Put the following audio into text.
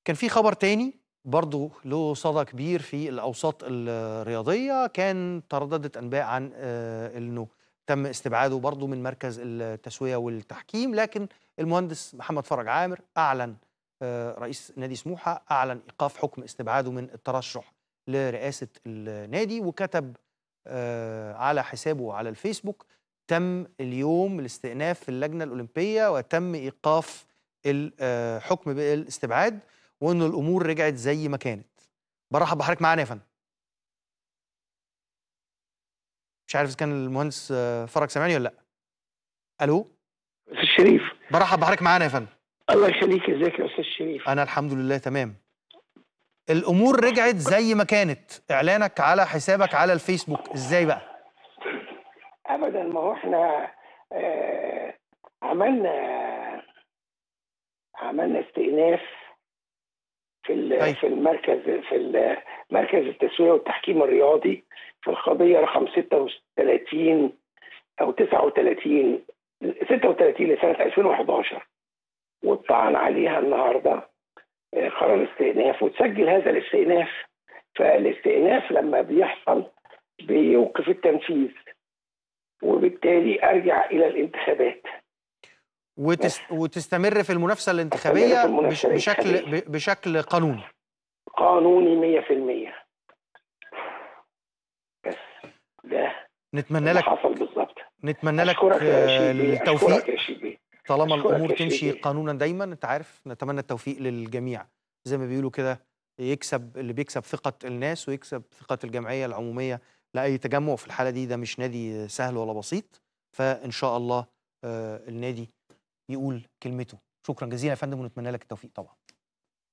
كان في خبر تاني برضه له صدى كبير في الأوساط الرياضية كان ترددت أنباء عن آه، أنه تم استبعاده برضه من مركز التسوية والتحكيم لكن المهندس محمد فرج عامر أعلن آه، رئيس نادي سموحة أعلن إيقاف حكم استبعاده من الترشح لرئاسة النادي وكتب آه، على حسابه على الفيسبوك تم اليوم الاستئناف في اللجنة الأولمبية وتم إيقاف الحكم بالاستبعاد وانه الامور رجعت زي ما كانت برحب بحضرتك معانا يا فندم مش عارف اذا كان المهندس فرج سامعني ولا لا الو استاذ شريف برحب بحضرتك معانا يا فندم الله يخليك ازيك يا استاذ شريف انا الحمد لله تمام الامور رجعت زي ما كانت اعلانك على حسابك على الفيسبوك ازاي بقى ابدا ما هو احنا آه عملنا عملنا استئناف في طيب. في المركز في مركز التسويه والتحكيم الرياضي في القضيه رقم 36 او 39 36 لسنه 2011 والطعن عليها النهارده آه، قرار استئناف وتسجل هذا الاستئناف فالاستئناف لما بيحصل بيوقف التنفيذ وبالتالي ارجع الى الانتخابات وتس... وتستمر في المنافسه الانتخابيه في المنافسة بش... بشكل الانتخابية. ب... بشكل قانوني قانوني 100% بس ده نتمنى اللي لك حصل بالظبط نتمنى لك أشكرك يا آه، شيبي، أشكرك التوفيق يا شيبي طالما أشكرك الامور يا تمشي شيبي. قانونا دايما انت عارف نتمنى التوفيق للجميع زي ما بيقولوا كده يكسب اللي بيكسب ثقه الناس ويكسب ثقه الجمعيه العموميه لاي تجمع في الحاله دي ده مش نادي سهل ولا بسيط فان شاء الله آه، النادي يقول كلمته شكرا جزيلا يا فندم ونتمنى لك التوفيق طبعا